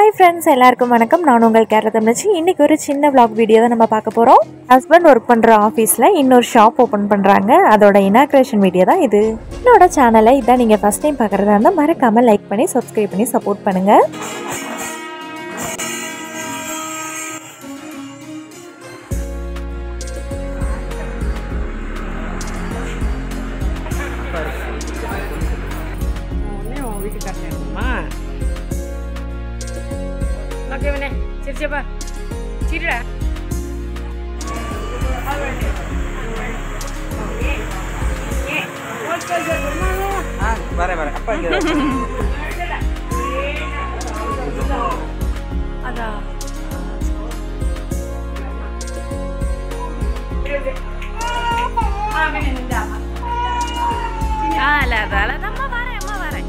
Hi friends எல்லாருக்கும் வணக்கம் நான் உங்கள் கேரள தமிழச்சி இன்றைக்கி ஒரு சின்ன vlog வீடியோ தான் நம்ம பார்க்க போகிறோம் ஹஸ்பண்ட் ஒர்க் பண்ணுற ஆஃபீஸில் இன்னொரு ஷாப் ஓப்பன் பண்ணுறாங்க அதோட இனாக்ரேஷன் வீடியோ தான் இது என்னோட சேனலை இதான் நீங்கள் ஃபஸ்ட் டைம் பார்க்குறதா இருந்தால் மறக்காமல் லைக் பண்ணி சப்ஸ்கிரைப் பண்ணி சப்போர்ட் பண்ணுங்கள் உடனே உன் வீட்டுக்காரன் அம்மா ஓகே உடனே சரி சரிப்பா சரிடா ஆ வரேன் வரேன் அப்பா இங்கே அதான் അല്ല അതല്ല നമ്മ പറയാം അമ്മ പറയാം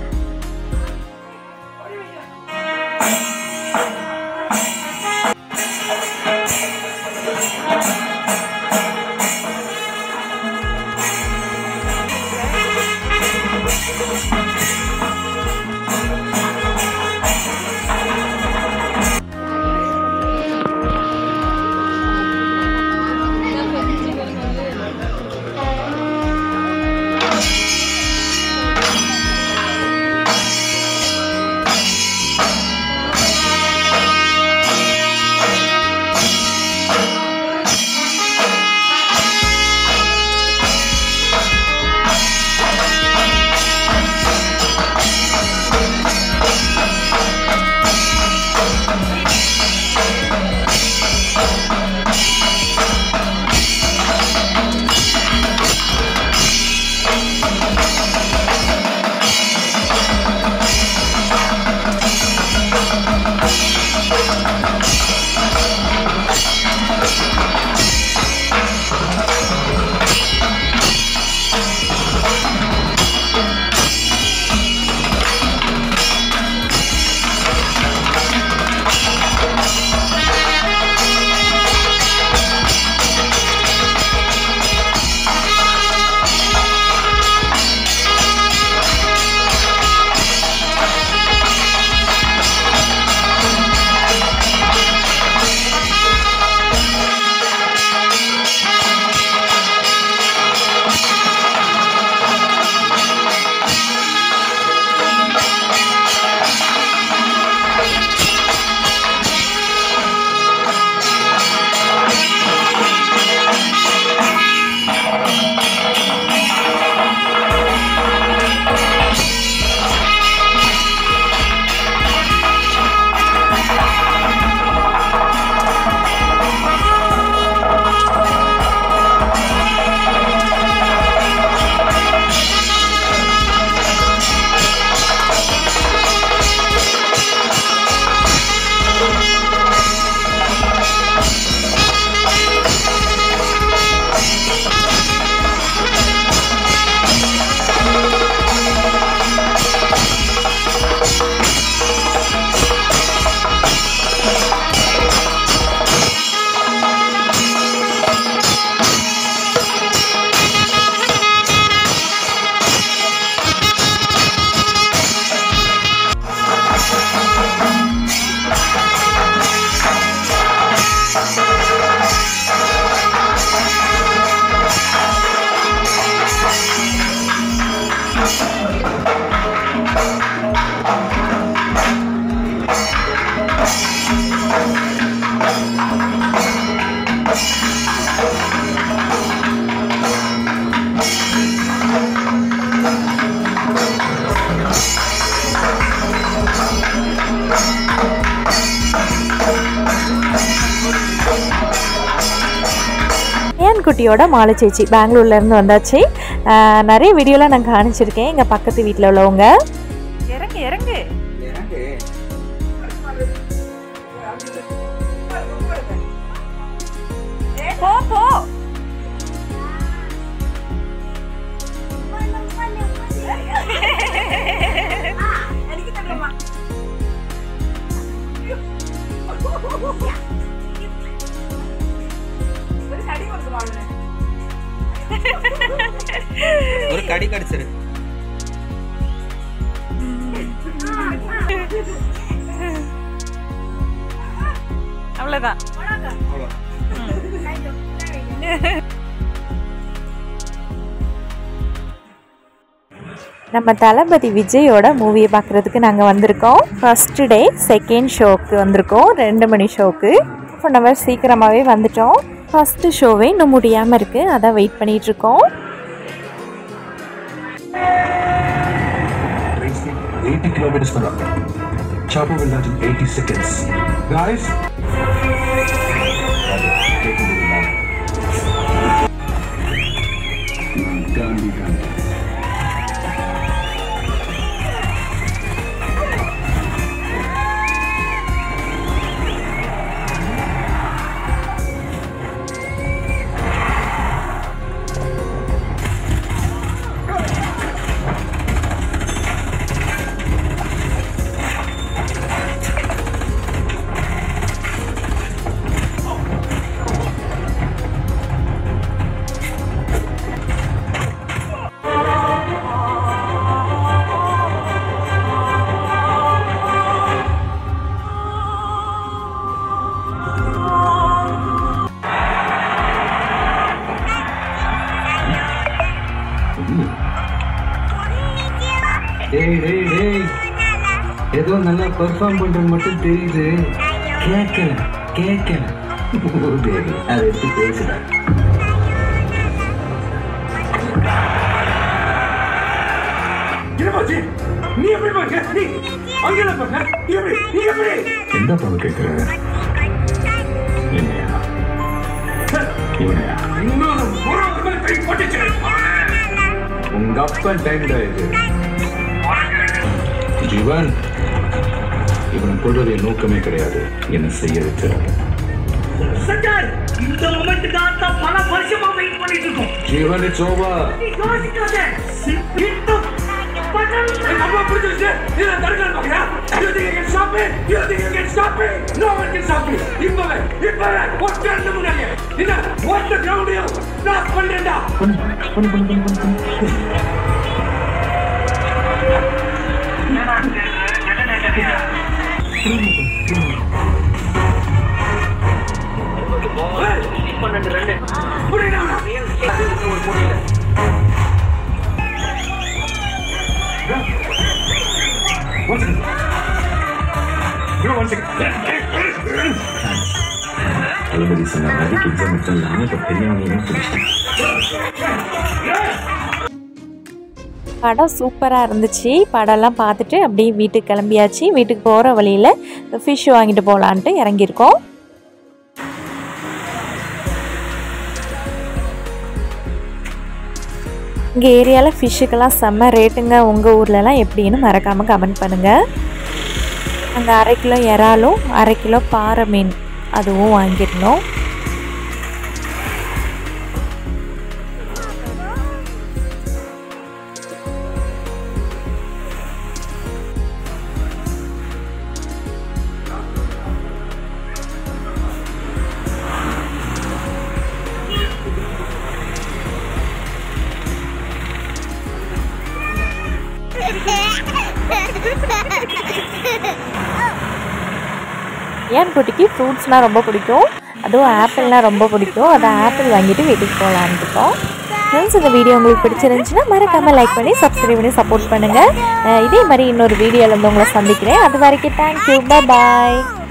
ஏன் குட்டியோட மாலை சேச்சி பெங்களூர்லேருந்து வந்தாச்சு ஆஹ் நிறைய வீடியோலாம் நான் காணிச்சிருக்கேன் எங்கள் பக்கத்து வீட்டில் உள்ளவங்க ഇറങ്ങി ഇറങ്ങി எனக்கு പോ പോ ஒரு கடி கடிச்சிரு அவ்வளோதான் அவ்வளோ நம்ம தளபதி விஜயோட மூவியை பார்க்குறதுக்கு நாங்கள் வந்திருக்கோம் ஃபர்ஸ்ட் டே செகண்ட் ஷோக்கு வந்திருக்கோம் ரெண்டு மணி ஷோக்கு இப்போ நம்ம சீக்கிரமாகவே வந்துட்டோம் ஃபஸ்ட்டு ஷோவே இன்னும் முடியாமல் இருக்குது அதான் வெயிட் பண்ணிட்டு இருக்கோம் Train speed 80 kilometers per hour. Chopper will land in 80 seconds. Guys, take it easy now. Gandhi, Gandhi. டேய் டேய் டேய் ஏதோ நல்லா பெர்ஃபார்ம் பண்றது மட்டும் தெரியுது கேட்கல கேட்கல ஓ டேய் அதை எடுத்து பேசுடா நீ எப்படி பாக்க நீ அங்கே பாக்க நீ எப்படி நீ எப்படி என்ன பண்ண கேக்குற என்னையா இவனையா இன்னும் ஒரு கை போட்டுச்சு உங்க அப்பன் டைம் இது ஜீவன் இவனை கொள்வது என் நோக்கமே கிடையாது என்ன செய்ய வைக்கிறாங்க சங்கர் இந்த மொமெண்ட்டுக்காக தான் பல வருஷமா வெயிட் பண்ணிட்டு இருக்கோம் ஜீவன் இட்ஸ் ஓவர் நீ யோசிக்காத இன்னும் பகல் அம்மா புடிச்சிருச்சு இத தடுக்கணும் பாக்கறா you think you can stop me you think you can stop me no one can stop me இப்பவே இப்பவே ஒற்றை ரெண்டு முன்னாடி என்ன ஒற்றை கிரவுண்டையும் நான் பண்றேன்டா பன்னெண்டு ரெண்டு புரியல One second. Bro, one second. தளபதி சொன்ன மாதிரி கிட்ஸை மட்டும் இல்லாமல் இப்போ பெரியவங்களையும் பிடிச்சிட்டேன் படம் சூப்பராக இருந்துச்சு படம்லாம் பார்த்துட்டு அப்படியே வீட்டுக்கு கிளம்பியாச்சு வீட்டுக்கு போகிற வழியில் ஃபிஷ் வாங்கிட்டு போகலான்ட்டு இறங்கியிருக்கோம் இங்கே ஏரியாவில் ஃபிஷ்ஷுக்கெல்லாம் செம்ம ரேட்டுங்க உங்கள் ஊர்லலாம் எப்படின்னு மறக்காமல் கமெண்ட் பண்ணுங்கள் அங்கே அரை கிலோ இறாலும் அரை கிலோ பாறை மீன் அதுவும் வாங்கியிருந்தோம் ஏன் குட்டிக்கு ஃப்ரூட்ஸ்னால் ரொம்ப பிடிக்கும் அதுவும் ஆப்பிள்னால் ரொம்ப பிடிக்கும் அதான் ஆப்பிள் வாங்கிட்டு வீட்டுக்கு போகலான்னு இருக்கோம் ஃப்ரெண்ட்ஸ் இந்த வீடியோ உங்களுக்கு பிடிச்சிருந்துச்சுன்னா மறக்காமல் லைக் பண்ணி சப்ஸ்கிரைப் பண்ணி சப்போர்ட் பண்ணுங்கள் இதே மாதிரி இன்னொரு வீடியோவில் வந்து உங்களை சந்திக்கிறேன் அது வரைக்கும் தேங்க்யூ பாய்